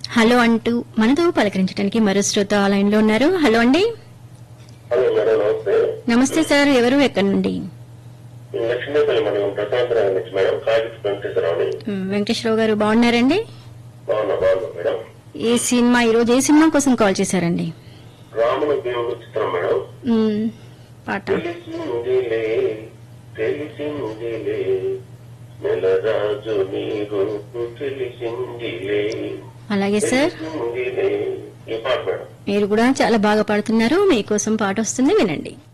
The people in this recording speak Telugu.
హలో అంటూ మనతో పలకరించడానికి మరో శ్రోత లైన్ లో ఉన్నారు హలో అండి హలో మేడం నమస్తే నమస్తే సార్ ఎవరు ఎక్కడి నుండి లక్ష్మీపల్లి మండలం ప్రశాంతరావు నుంచి మేడం కాగిత వెంకటేశ్వరరావుని మ్, వెంకటేశ్వరరావు గారు బాగున్నారండి బాగున్నా బాగున్నా మేడం ఏ సినిమా ఈ రోజు ఏ సినిమా కోసం కాల్ చేశారండి రాముల దేవుడు చిత్రం మేడం మ్, పాట తెలిసిందిలే తెలిసిందిలే నెలరాజు నీ రూపు తెలిసిందిలే అలాగే సార్ తెలిసిందిలే ఈ పాట మేడం మీరు కూడా చాలా బాగా పాడుతున్నారు మీకోసం పాట వస్తుంది వినండి